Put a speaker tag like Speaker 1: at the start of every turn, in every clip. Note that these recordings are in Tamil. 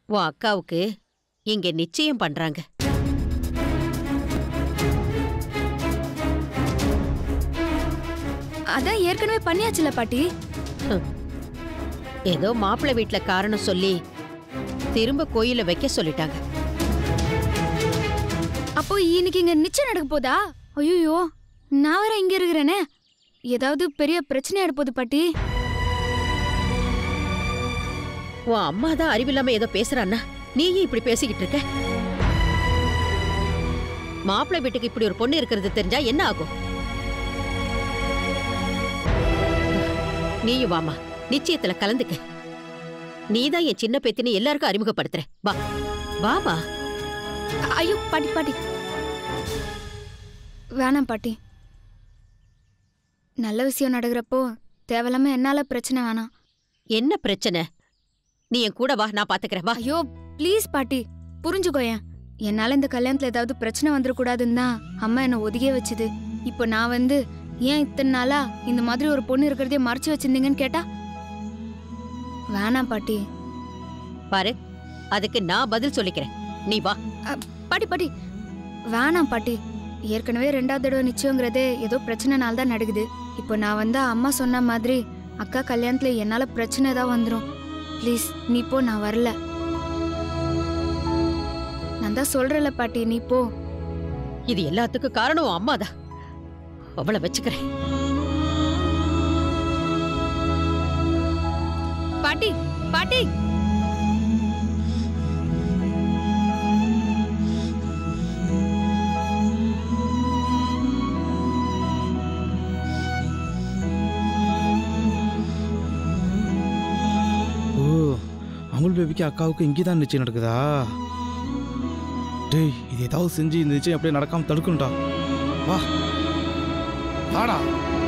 Speaker 1: உன் அக்காவுக்கு இங்க நிச்சயம் பண்றாங்க
Speaker 2: அதான் ஏற்கனவே பண்ணியாச்சுல பாட்டி
Speaker 1: ஏதோ மாப்பிள்ளை வீட்ல காரணம் சொல்லி திரும்ப கோயில வைக்க சொல்லிட்டாங்க
Speaker 2: அப்போ இன்னைக்கு இங்க நிச்சயம் நடக்க போதா ஐயோ நான் வேற இங்க இருக்கிறேனே ஏதாவது பெரிய பிரச்சனை போகுது பாட்டி
Speaker 1: உன் அம்மா தான் அறிவில்லாம ஏதோ பேசுறான்னா நீயும் இப்படி பேசிக்கிட்டு இருக்க மாப்பிள்ளை வீட்டுக்கு இப்படி ஒரு பொண்ணு இருக்கிறது தெரிஞ்சா என்ன ஆகும் நீயும் வாமா நிச்சயத்துல கலந்துக்க நீதான் என் சின்ன பேத்தின்னு எல்லாருக்கும் அறிமுகப்படுத்துற வா வாமா
Speaker 2: ஐயோ பாட்டி பாட்டி வேணாம் பாட்டி நல்ல விஷயம் நடக்கிறப்போ தேவையில்லாம என்னால பிரச்சனை வேணாம்
Speaker 1: என்ன பிரச்சனை நீ என் கூட வா நான் பாத்துக்கிறேன் வா
Speaker 2: ஐயோ ப்ளீஸ் பாட்டி புரிஞ்சுக்கோயேன் என்னால இந்த கல்யாணத்துல ஏதாவது பிரச்சனை வந்துடக்கூடாதுன்னு தான் அம்மா என்னை ஒதுக்கியே வச்சுது இப்போ நான் வந்து ஏன் இத்தனை நாளா இந்த மாதிரி ஒரு பொண்ணு இருக்கிறதே மறைச்சு வச்சிருந்தீங்கன்னு கேட்டா வேணாம் பாட்டி
Speaker 1: பாரு அதுக்கு நான் பதில் சொல்லிக்கிறேன் நீ வா
Speaker 2: பாட்டி பாட்டி வேணாம் பாட்டி ஏற்கனவே ரெண்டாவது தடவை நிச்சயங்கிறதே ஏதோ பிரச்சனைனால தான் நடக்குது இப்போ நான் வந்து அம்மா சொன்ன மாதிரி அக்கா கல்யாணத்துல என்னால பிரச்சனை தான் வந்துடும் ப்ளீஸ் நீ போ நான் வரல நான் தான் சொல்றேன்ல பாட்டி நீ போ
Speaker 1: இது எல்லாத்துக்கும் காரணம் உன் அம்மாதான் அவளை வச்சுக்கிறேன்
Speaker 2: பாட்டி பாட்டி
Speaker 3: ஓ அமுல் பேபிக்கு அக்காவுக்கு இங்கே தான் நிச்சயம் நடக்குதா டேய் இது ஏதாவது செஞ்சு இந்த நிச்சயம் அப்படியே நடக்காம தடுக்கணும்டா வா வாடா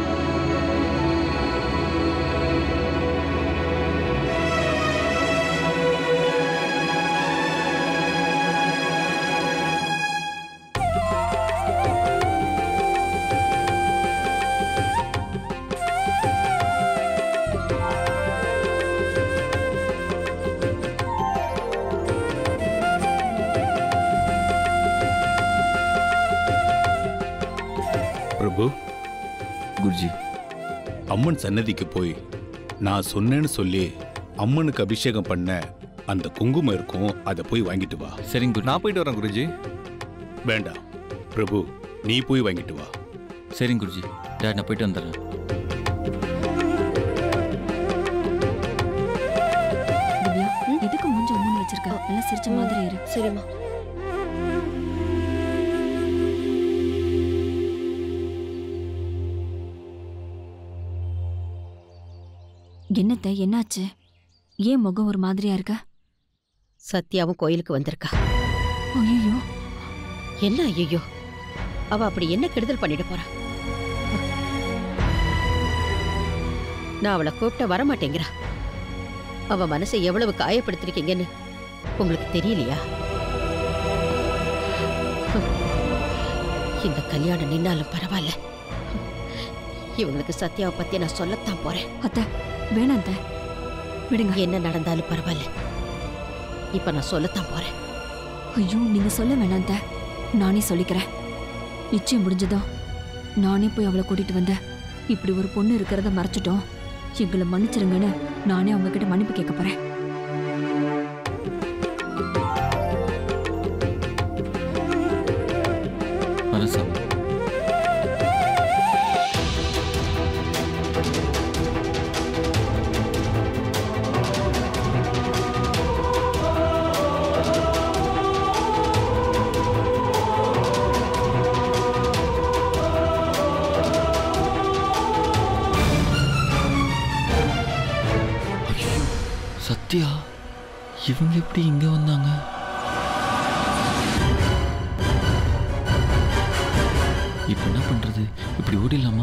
Speaker 4: பிரபு
Speaker 5: குருஜி
Speaker 4: அம்மன் சன்னதிக்கு போய் நான் சொன்னேன்னு சொல்லி அம்மனுக்கு அபிஷேகம் பண்ண அந்த குங்குமம் இருக்கும் அதை போய் வாங்கிட்டு வா
Speaker 5: சரிங்க குரு
Speaker 6: நான் போயிட்டு வரேன் குருஜி
Speaker 4: வேண்டாம் பிரபு நீ போய் வாங்கிட்டு வா
Speaker 5: சரிங்க குருஜி டேட் நான் போயிட்டு வந்துடுறேன்
Speaker 7: திவ்யா எதுக்கு மூஞ்ச உம்முன்னு வச்சிருக்க நல்லா சிரிச்ச மாதிரி இரு
Speaker 1: சரிம்மா
Speaker 7: என்னத்த என்னாச்சு ஏன் முகம் ஒரு மாதிரியா இருக்க
Speaker 1: சத்யாவும் கோயிலுக்கு வந்திருக்கா
Speaker 7: ஐயோ
Speaker 1: என்ன ஐயோ அவ அப்படி என்ன கெடுதல் பண்ணிட போறா நான் அவளை கூப்பிட்ட வரமாட்டேங்கிறா அவ மனசை எவ்வளவு காயப்படுத்திருக்கீங்கன்னு உங்களுக்கு தெரியலையா இந்த கல்யாணம் நின்னாலும் பரவாயில்ல இவங்களுக்கு சத்யாவை பத்தி நான் சொல்லத்தான் போறேன்
Speaker 7: அத்த வேணாம் அத்த விடுங்க
Speaker 1: என்ன நடந்தாலும் பரவாயில்ல இப்ப நான் சொல்லத்தான் போறேன்
Speaker 7: ஐயோ நீங்க சொல்ல வேணாம் அத்த நானே சொல்லிக்கிறேன் நிச்சயம் முடிஞ்சதும் நானே போய் அவளை கூட்டிட்டு வந்தேன் இப்படி ஒரு பொண்ணு இருக்கிறத மறைச்சிட்டோம் எங்களை மன்னிச்சிருங்கன்னு நானே அவங்க கிட்ட மன்னிப்பு கேட்க போறேன்
Speaker 5: வரேன் சார் ஐயோ, சத்யா இவங்க எப்படி இங்க வந்தாங்க இப்போ என்ன பண்றது இப்படி ஓடிடலாமா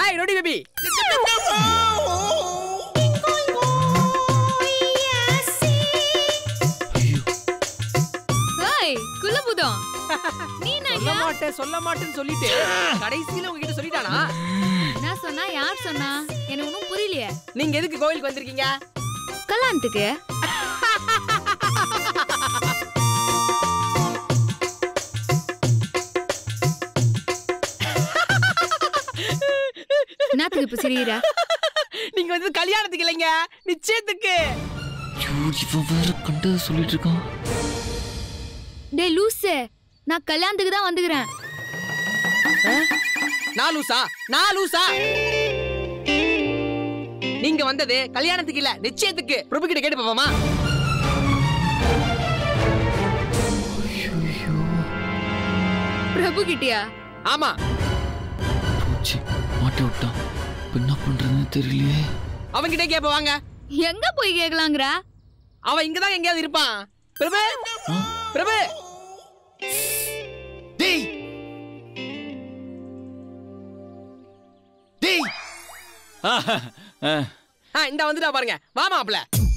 Speaker 6: ஹாய் ரோடி பேபி
Speaker 2: ஏய் குலபுதம் நீ
Speaker 6: சொல்ல மாட்டேன் சொல்ல மாட்டேன்னு சொல்லிட்டு கடைசியில உங்ககிட்ட சொல்லிட்டானா
Speaker 2: என்ன சொன்னா யார் சொன்னா எனக்கு ஒன்றும் புரியலையே
Speaker 6: நீங்க எதுக்கு கோயிலுக்கு வந்திருக்கீங்க
Speaker 2: கல்யாணத்துக்கு என்னத்துக்கு இப்ப சிரிக்கிற
Speaker 6: நீங்க வந்து கல்யாணத்துக்கு இல்லைங்க நிச்சயத்துக்கு
Speaker 5: ஐயோ இவன் வேற கண்டதை சொல்லிட்டு இருக்கான்
Speaker 2: டேய் லூசு நான் கல்யாணத்துக்கு தான் வந்துக்கிறேன்
Speaker 6: நான் லூசா நான் லூசா நீங்க வந்தது கல்யாணத்துக்கு இல்ல நிச்சயத்துக்கு பிரபு கிட்ட கேட்டு பாப்போமா
Speaker 2: பிரபு கிட்டியா
Speaker 6: ஆமா
Speaker 5: போச்சு மாட்டி விட்டான் இப்ப என்ன பண்றதுன்னு தெரியலையே
Speaker 6: அவன்கிட்ட கேப்ப வாங்க
Speaker 2: எங்க போய் கேக்கலாங்கிற
Speaker 6: அவன் இங்கதான் எங்கேயாவது இருப்பான் பிரபு பிரபு
Speaker 4: டேய் டேய்
Speaker 6: ஆ இந்த வந்துட்டா பாருங்க வா மாப்ள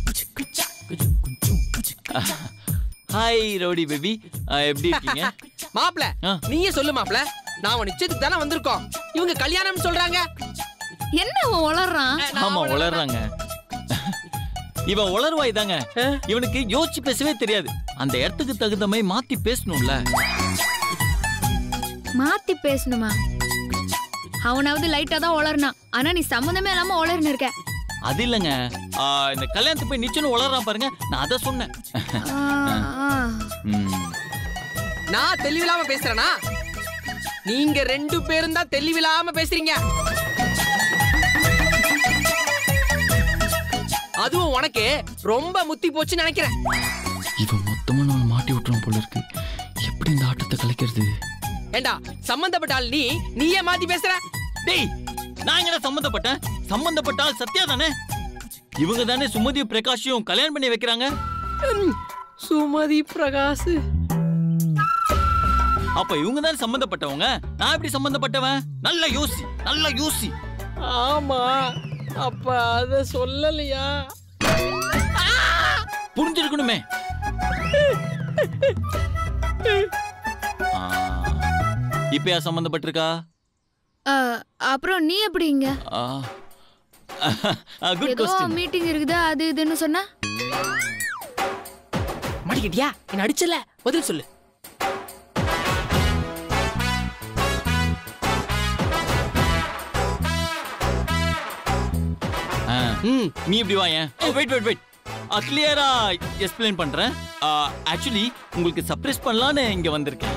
Speaker 5: ஹாய் ரவுடி பேபி எப்படி இருக்கீங்க
Speaker 6: மாப்ள
Speaker 5: ஆ.
Speaker 6: நீயே சொல்லு மாப்ள நான் உன் நிச்சயத்துக்கு தானே வந்திருக்கோம் இவங்க கல்யாணம் சொல்றாங்க
Speaker 2: என்ன அவன் உளறான்
Speaker 6: நான்
Speaker 5: ஆமா
Speaker 6: அவள-
Speaker 5: உளறாங்க இவன் உளர்வாய் தாங்க
Speaker 6: ஆ.
Speaker 5: இவனுக்கு யோசிச்சு பேசவே தெரியாது அந்த இடத்துக்கு தகுந்த மாதிரி மாத்தி பேசணும்ல
Speaker 2: மாத்தி பேசணுமா அவனாவது லைட்டா தான் உளறனான் ஆனா நீ சம்மந்தமே இல்லாம உளர்னு இருக்க
Speaker 5: அது இல்லைங்க ஆ, இந்த கல்யாணத்துக்கு போய் நிச்சயம் உளறான் பாருங்க நான் அதை சொன்னேன்
Speaker 2: ஆ, ஆ.
Speaker 5: ம்.
Speaker 6: நான் தெளிவில்லாம பேசுறேனா நீங்க ரெண்டு பேரும் தான் தெளிவில்லாம பேசுறீங்க அதுவும் உனக்கு ரொம்ப முத்தி போச்சுன்னு நினைக்கிறேன்
Speaker 5: இவன் மொத்தமா நம்ம மாட்டி விட்டுரும் போல இருக்கு எப்படி இந்த ஆட்டத்தை கலைக்கிறது
Speaker 6: ஏண்டா சம்பந்தப்பட்ட ஆள் நீ நீயே மாத்தி பேசுற
Speaker 5: டேய் நான் எங்கடா சம்மந்தப்பட்டேன் சம்பந்தப்பட்ட ஆள் சத்யா தானே இவங்க தானே சுமதி பிரகாஷையும் கல்யாணம் பண்ணி வைக்கிறாங்க
Speaker 6: சுமதி பிரகாஷ்
Speaker 5: அப்ப இவங்க தானே சம்பந்தப்பட்டவங்க நான் எப்படி சம்பந்தப்பட்டவன் நல்ல யோசி நல்ல யோசி
Speaker 6: ஆமா அப்ப அத சொல்லலையா
Speaker 5: புரிஞ்சிருக்கணுமே ஆ, இப்ப யார் சம்பந்தப்பட்டிருக்கா
Speaker 2: ஆ, அப்புறம் நீ எப்படி இங்க
Speaker 5: குட்
Speaker 2: ஏதோ
Speaker 5: கொஸ்டின்
Speaker 2: மீட்டிங் இருக்குது அது இதுன்னு சொன்ன
Speaker 6: மாட்டிக்கிட்டியா என்ன அடிச்சல பதில் சொல்லு ம்
Speaker 5: நீ இப்படி வாயேன் வெயிட் வெயிட் வெயிட் கிளியரா எக்ஸ்பிளைன் பண்றேன் ஆக்சுவலி உங்களுக்கு சர்ப்ரைஸ் பண்ணலான்னு இங்க வந்திருக்கேன்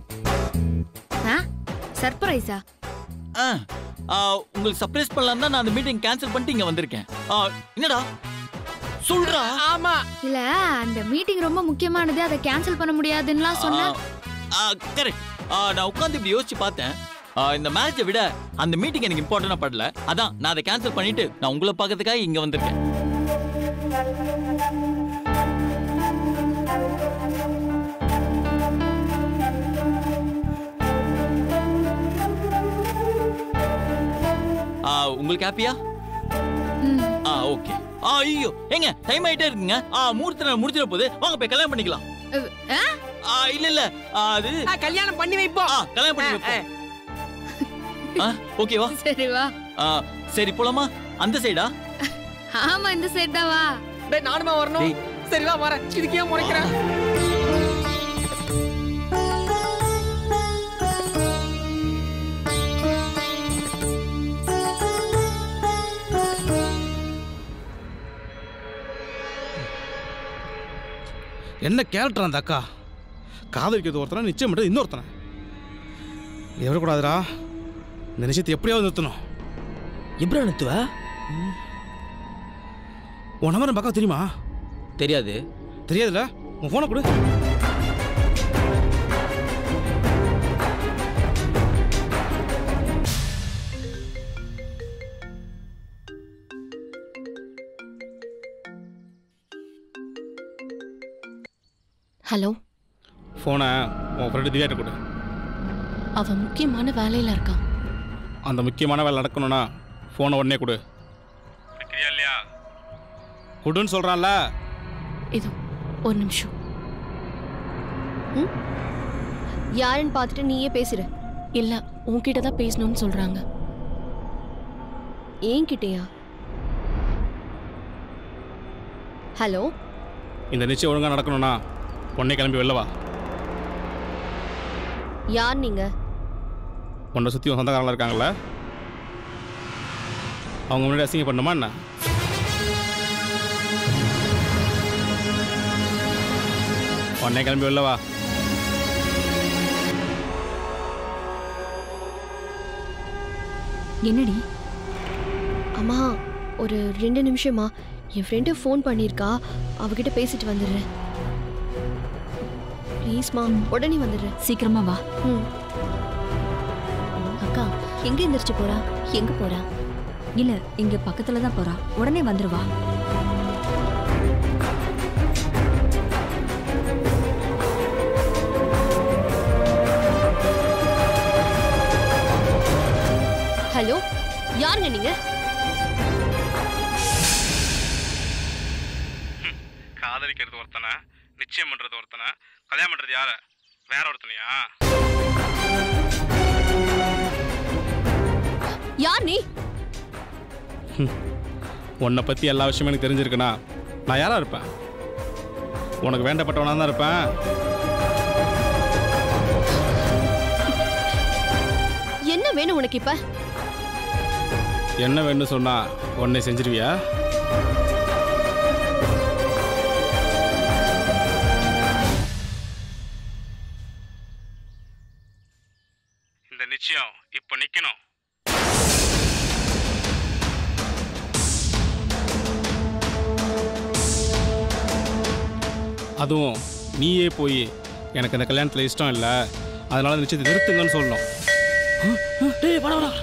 Speaker 2: சர்ப்ரைஸா
Speaker 5: ஆ, ஆ, உங்களுக்கு சர்ப்ரைஸ் பண்ணலாம் தான் நான் அந்த மீட்டிங் கேன்சல் பண்ணிட்டு இங்க வந்திருக்கேன் ஆ, என்னடா சொல்றா
Speaker 6: ஆமா
Speaker 2: இல்ல அந்த மீட்டிங் ரொம்ப முக்கியமானது அதை கேன்சல் பண்ண முடியாதுன்னுலாம் சொன்ன
Speaker 5: கரெக்ட் நான் உட்காந்து இப்படி யோசிச்சு பார்த்தேன் ஆ, இந்த மேட்சை விட அந்த மீட்டிங் எனக்கு இம்பார்ட்டண்டா படல அதான் நான் அதை கேன்சல் பண்ணிட்டு நான் உங்களை பார்க்கறதுக்காக இங்க வந்திருக்கேன் ஆ, உங்களுக்கு ஹாப்பியா
Speaker 2: ம்.
Speaker 5: ஆ ஓகே ஆ ஐயோ ஏங்க டைம் ஆயிட்டே இருக்குங்க ஆ மூர்த்தி நாள் முடிஞ்சிட போகுது வாங்க போய் கல்யாணம் பண்ணிக்கலாம்
Speaker 2: அஹ், ஆ?
Speaker 5: ஆ இல்ல இல்ல ஆ, அது
Speaker 6: ஆ, கல்யாணம் பண்ணி வைப்போம்
Speaker 5: ஆ கல்யாணம் பண்ணி
Speaker 6: ஆ,
Speaker 5: வைப்போம் ஆ ஓகேவா
Speaker 2: சரி வா
Speaker 5: ஆ சரி போலாமா அந்த சைடா
Speaker 2: ஆமா இந்த சைடு தான் வா
Speaker 6: டேய் நானுமா வரணும்
Speaker 5: டேய்.
Speaker 6: சரி வா வரேன் இதுக்கே முறைக்கிறேன்
Speaker 3: என்ன கேரக்டர் அந்த அக்கா காதலிக்கிறது ஒருத்தனை நிச்சயம் பண்ணுறது இன்னொருத்தனை இதை விடக்கூடாதுடா இந்த நிச்சயத்தை எப்படியாவது நிறுத்தணும்
Speaker 8: எப்படி நிறுத்துவ
Speaker 3: உன் நம்பர் பக்கம் தெரியுமா
Speaker 8: தெரியாது
Speaker 3: தெரியாதுல்ல உன் ஃபோனை கொடு
Speaker 9: ஹலோ
Speaker 3: ஃபோனை உன் ஃப்ரெண்டு திவ்யாட்ட கொடு
Speaker 9: அவ முக்கியமான வேலையில இருக்கான்
Speaker 3: அந்த முக்கியமான வேலை நடக்கணும்னா ஃபோனை உடனே கொடு இல்லையா கொடுன்னு சொல்கிறான்ல
Speaker 9: இதோ ஒரு நிமிஷம் ம்? யாருன்னு பார்த்துட்டு நீயே பேசுற இல்ல உன்கிட்ட தான் பேசணும்னு சொல்றாங்க என்கிட்டயா ஹலோ
Speaker 3: இந்த நிச்சயம் ஒழுங்காக நடக்கணும்னா உடனே கிளம்பி வெளில வா
Speaker 9: யார் நீங்க
Speaker 3: உன்னை சுற்றி சொந்தக்காரங்களா இருக்காங்கல்ல அவங்க முன்னாடி அசிங்க பண்ணுமா என்ன உடனே கிளம்பி வெளில வா
Speaker 7: என்னடி
Speaker 9: அம்மா ஒரு ரெண்டு நிமிஷமா என் ஃப்ரெண்டு ஃபோன் பண்ணியிருக்கா அவகிட்ட பேசிட்டு வந்துடுறேன் ப்ளீஸ்மா உடனே வந்துடுறேன்
Speaker 7: சீக்கிரமா வா
Speaker 9: ம் அக்கா எங்க எந்திரிச்சு போறா எங்க போறா
Speaker 7: இல்ல இங்க பக்கத்துல தான் போறா உடனே வந்துருவா
Speaker 9: ஹலோ யாருங்க நீங்க
Speaker 3: காதலிக்கிறது ஒருத்தனை நிச்சயம் பண்ணுறது ஒருத்தனை கல்யாணம் பண்ணுறது யார வேற ஒருத்தனையா
Speaker 9: யார் நீ
Speaker 3: உன்னை பற்றி எல்லா விஷயமும் எனக்கு தெரிஞ்சிருக்குன்னா நான் யாரா இருப்பேன் உனக்கு வேண்டப்பட்டவனா தான் இருப்பேன்
Speaker 9: என்ன வேணும் உனக்கு இப்ப
Speaker 3: என்ன வேணும்னு சொன்னா உன்னை செஞ்சிருவியா இந்த நிச்சயம் இப்போ நிக்கணும் அதுவும் நீயே போய் எனக்கு இந்த கல்யாணத்தில் இஷ்டம் இல்லை அதனால இந்த நிச்சயத்தை நிறுத்துங்கன்னு சொல்லணும்
Speaker 8: டேய் வாடா வாடா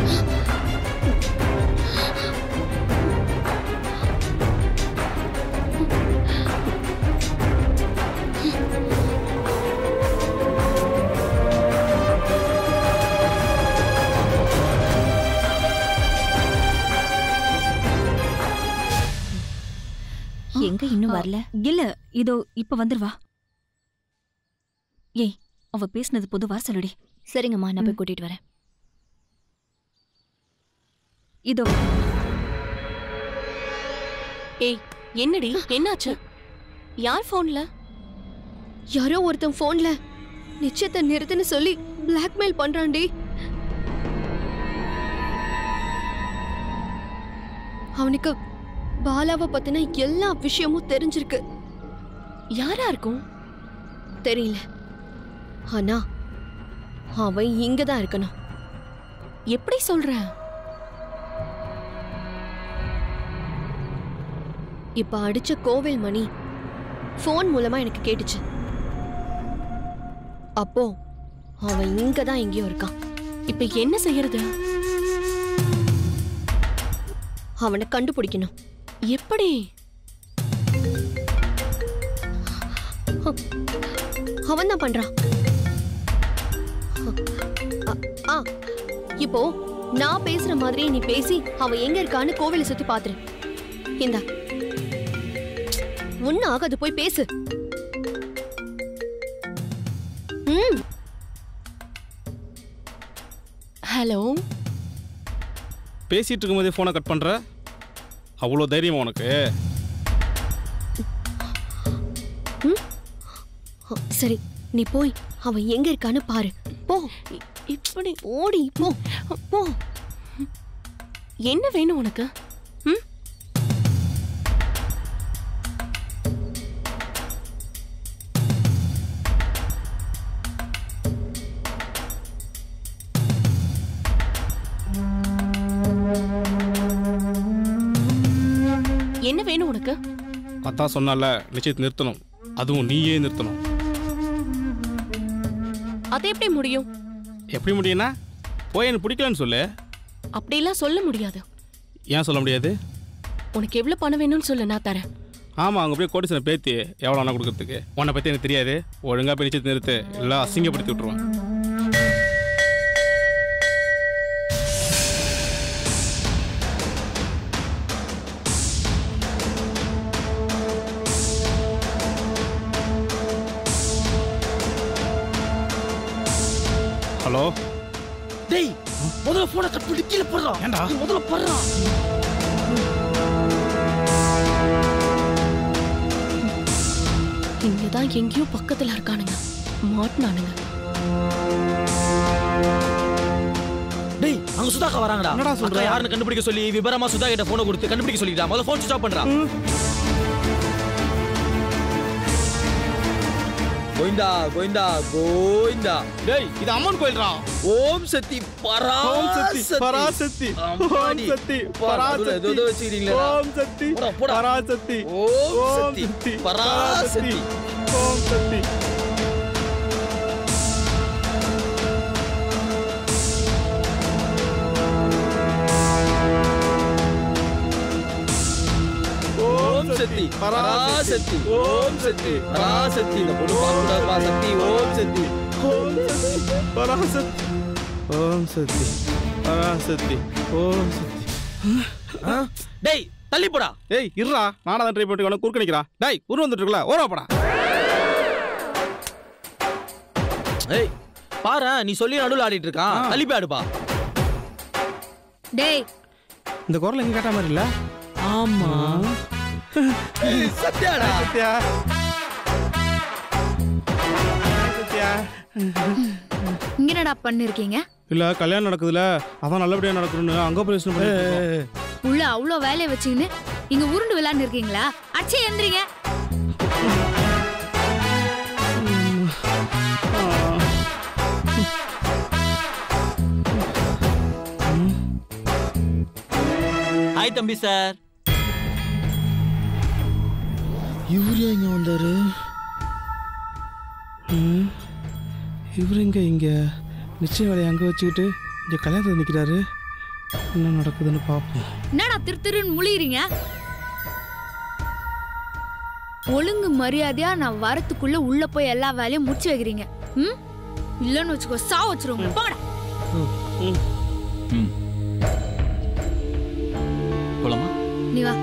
Speaker 7: எங்க இன்னும் வரல இல்ல இதோ இப்ப வந்துருவா ஏய் அவ பேசுனது பொதுவா சொல்லுடி
Speaker 9: சரிங்கம்மா நான் போய் கூட்டிட்டு வரேன்
Speaker 7: இதோ
Speaker 9: ஏய் என்னடி என்னாச்சு யார் ஃபோன்ல யாரோ ஒருத்தன் ஃபோன்ல நிச்சயத்தை நிறுத்துன்னு சொல்லி பிளாக்மெயில் பண்றான்டி அவனுக்கு பாலாவை பத்தின எல்லா விஷயமும் தெரிஞ்சிருக்கு யாரா இருக்கும் தெரியல ஆனா அவன் இங்க தான் இருக்கணும் எப்படி சொல்ற இப்ப அடிச்ச கோவில் மணி ஃபோன் மூலமா எனக்கு கேட்டுச்சு அப்போ அவன் இங்க தான் எங்கேயோ இருக்கான் இப்ப என்ன செய்யறது அவனை கண்டுபிடிக்கணும் எப்படி அவன் தான் பண்றான் அ- ஆ இப்போ நான் பேசுற மாதிரி நீ பேசி அவன் எங்க இருக்கான்னு கோவிலை சுத்தி பாத்துரு இந்தா ஒன்னு ஆகாது போய் பேசு ம் ஹலோ
Speaker 3: பேசிட்டு இருக்கும்போதே ஃபோனை கட் பண்ற அவ்வளோ தைரியமா உனக்கு
Speaker 9: சரி நீ போய் அவன் எங்க இருக்கான்னு பாரு போ இப்படி ஓடி போ போ என்ன வேணும் உனக்கு ம் என்ன வேணும் உனக்கு
Speaker 3: அதான் சொன்னால நிச்சயத்தை நிறுத்தணும் அதுவும் நீயே நிறுத்தணும்
Speaker 9: அது எப்படி முடியும்
Speaker 3: எப்படி முடியும்னா போய் எனக்கு பிடிக்கலன்னு சொல்லு
Speaker 9: அப்படிலாம் சொல்ல முடியாது
Speaker 3: ஏன் சொல்ல முடியாது
Speaker 9: உனக்கு எவ்வளவு பணம் வேணும்னு சொல்லு நான் தரேன்
Speaker 3: ஆமாம் அங்கே போய் கோடிசனை பேத்தி எவ்வளோ வேணா கொடுக்கறதுக்கு உன்னை பற்றி எனக்கு தெரியாது ஒழுங்காக போய் நிச்சயத்தை நிறுத்து எல்லாம் அசிங்கப்படுத்தி விட்ருவான்
Speaker 8: முதல்ல போனை கட் பண்ணி கீழே போடுறான்
Speaker 3: ஏன்டா
Speaker 8: முதல்ல போடுறான்
Speaker 9: இங்கதான் எங்கேயோ பக்கத்துல இருக்கானுங்க மாட்டினானுங்க
Speaker 8: டேய் அங்க சுதாக்கா வராங்கடா
Speaker 3: என்னடா சொல்ற?
Speaker 8: அக்கா யாருன்னு கண்டுபிடிக்க சொல்லி விபரமா சுதா கிட்ட போனை கொடுத்து கண்டுபிடிக்க சொல்லிட்டா முதல்ல போன் சுவிச் ஆஃப் பண்றான் கோவிந்தா கோவிந்தா கோவிந்தா
Speaker 3: டேய் இது அம்மன் கோயில்டா
Speaker 8: ஓம் சக்தி பரா
Speaker 3: ஓம் சக்தி பராசக்தி ஓம்
Speaker 8: அம்மாடி.
Speaker 3: சக்தி
Speaker 8: அப்பா, நடுவுல ஏதோ ஏதோ
Speaker 3: பராசக்தி
Speaker 8: வச்சுக்கிறீங்களேடா.
Speaker 3: ஓம் சக்தி
Speaker 8: போடா, போடா.
Speaker 3: பராசக்தி
Speaker 8: ஓம்
Speaker 3: ஓம்
Speaker 8: சக்தி
Speaker 3: சக்தி
Speaker 8: பராசக்தி
Speaker 3: ஓம் சக்தி
Speaker 8: ஓம் சக்தி பராசக்தி ஓம் சக்தி பராசக்தி இந்த பொண்ணு பார்க்கக்கூடாதுப்பா சக்தி ஓம் சக்தி
Speaker 3: ஓம் சக்தி பராசக்தி ஓம் சக்தி பராசக்தி ஓம் சக்தி
Speaker 8: ஆ? டேய் தள்ளி போடா
Speaker 3: ஏய் இருடா நானா தான் ட்ரை பண்ணிட்டு குறுக்க நிக்கிறா டேய் உரு வந்துட்டு இருக்கல ஓரா போடா
Speaker 8: ஏய் பாரு நீ சொல்லி நடுவுல ஆடிட்டு இருக்கான்
Speaker 3: ஆ.
Speaker 8: தள்ளி போய் ஆடுப்பா
Speaker 2: டேய்
Speaker 3: இந்த குரல் எங்க கேட்ட மாதிரி இல்ல
Speaker 8: ஆமா சத்யாடா
Speaker 3: சத்யா சத்யா
Speaker 2: இங்க என்னடா பண்ணிருக்கீங்க
Speaker 3: இல்ல கல்யாணம் நடக்குதுல அதான் நல்லபடியா நடக்கணும்னு அங்க போய் யோசனை பண்ணிட்டு இருக்கோம்.
Speaker 2: உள்ள அவ்வளோ வேலையை வச்சுக்கின்னு இங்க உருண்டு விளையாண்டு இருக்கீங்களா அச்சே எந்திரிங்க
Speaker 5: ஹாய் தம்பி சார்
Speaker 3: இவரு எங்க வந்தாரு ம், இவரு எங்க இங்க நிச்சய வேலையை அங்க வச்சுக்கிட்டு இங்க கல்யாணத்தில் நிக்கிறாரு என்ன நடக்குதுன்னு பார்ப்போம்
Speaker 2: என்னடா திரு திருன்னு முழிகிறீங்க ஒழுங்கு மரியாதையா நான் வரத்துக்குள்ள உள்ள போய் எல்லா வேலையும் முடிச்சு வைக்கிறீங்க ம் இல்லைன்னு வச்சுக்கோ சா வச்சிருவோங்க போங்கடா
Speaker 5: ம் போலாமா
Speaker 2: நீ வா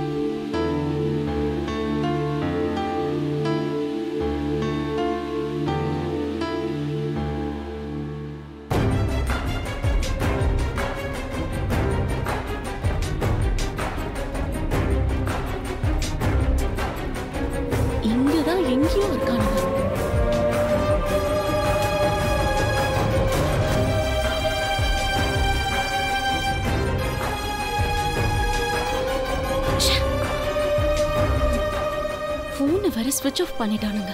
Speaker 9: இங்கதான் எங்கேயோ இருக்கானுங்க போனை வேற ஸ்விட்ச் ஆஃப் பண்ணிட்டானுங்க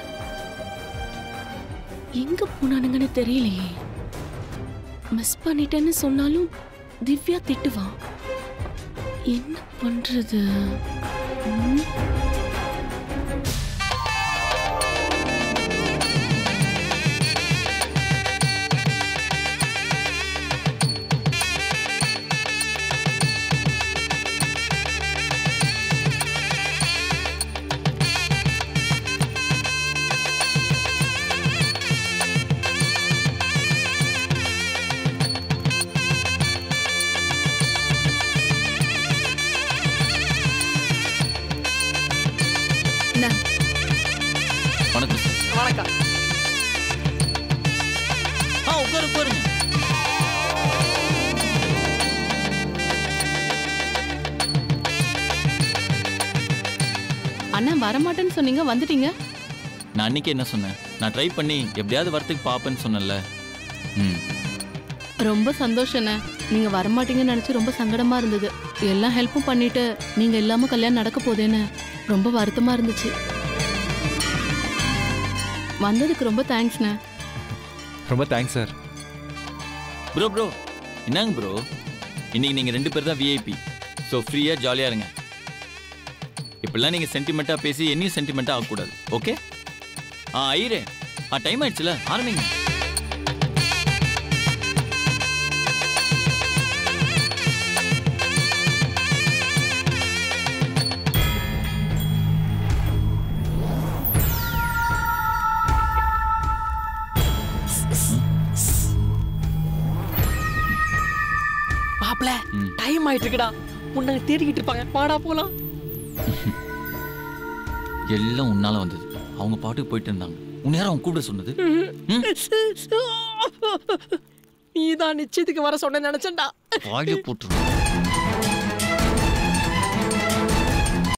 Speaker 9: எங்க போனானுங்கன்னு தெரியலையே மிஸ் பண்ணிட்டேன்னு சொன்னாலும் திவ்யா திட்டுவான் என்ன பண்றது ம்?
Speaker 2: இந்தா.
Speaker 5: வணக்கம் சார்
Speaker 6: வணக்கம்
Speaker 5: ஆ உட்காரு உட்காருங்க
Speaker 10: அண்ணா வரமாட்டேன்னு சொன்னீங்க வந்துட்டீங்க
Speaker 5: நான் அன்னைக்கு என்ன சொன்னேன் நான் ட்ரை பண்ணி எப்படியாவது வரத்துக்கு பார்ப்பேன்னு சொன்னேன்ல ம்
Speaker 10: ரொம்ப சந்தோஷண்ணே நீங்க வரமாட்டீங்கன்னு நினைச்சு ரொம்ப சங்கடமா இருந்தது எல்லா ஹெல்ப்பும் பண்ணிட்டு நீங்க இல்லாம கல்யாணம் நடக்க போதேன்னு ரொம்ப வருத்தமா இருந்துச்சு வந்ததுக்கு ரொம்ப தேங்க்ஸ்ண்ணே
Speaker 11: ரொம்ப தேங்க்ஸ் சார்
Speaker 5: ப்ரோ ப்ரோ என்னங்க ப்ரோ இன்னைக்கு நீங்கள் ரெண்டு பேர் தான் விஐபி ஸோ ஃப்ரீயாக ஜாலியாக இருங்க இப்படிலாம் நீங்கள் சென்டிமெண்ட்டாக பேசி என்னையும் சென்டிமெண்ட்டாக ஆகக்கூடாது ஓகே ஆ ஐயரே ஆ டைம் ஆயிடுச்சுல ஆரம்பிங்க
Speaker 6: மாப்ள
Speaker 5: ம்.
Speaker 6: டைம் ஆயிட்டு இருக்குடா உன்னை தேடிக்கிட்டு இருப்பாங்க வாடா போலாம்
Speaker 5: எல்லாம் உன்னால வந்தது அவங்க பாட்டுக்கு போயிட்டு இருந்தாங்க உன் நேரம் அவங்க கூப்பிட சொன்னது ம்?
Speaker 6: நீ தான் நிச்சயத்துக்கு வர சொன்ன நினைச்சேன்டா
Speaker 5: வாயில போட்டுருவோம்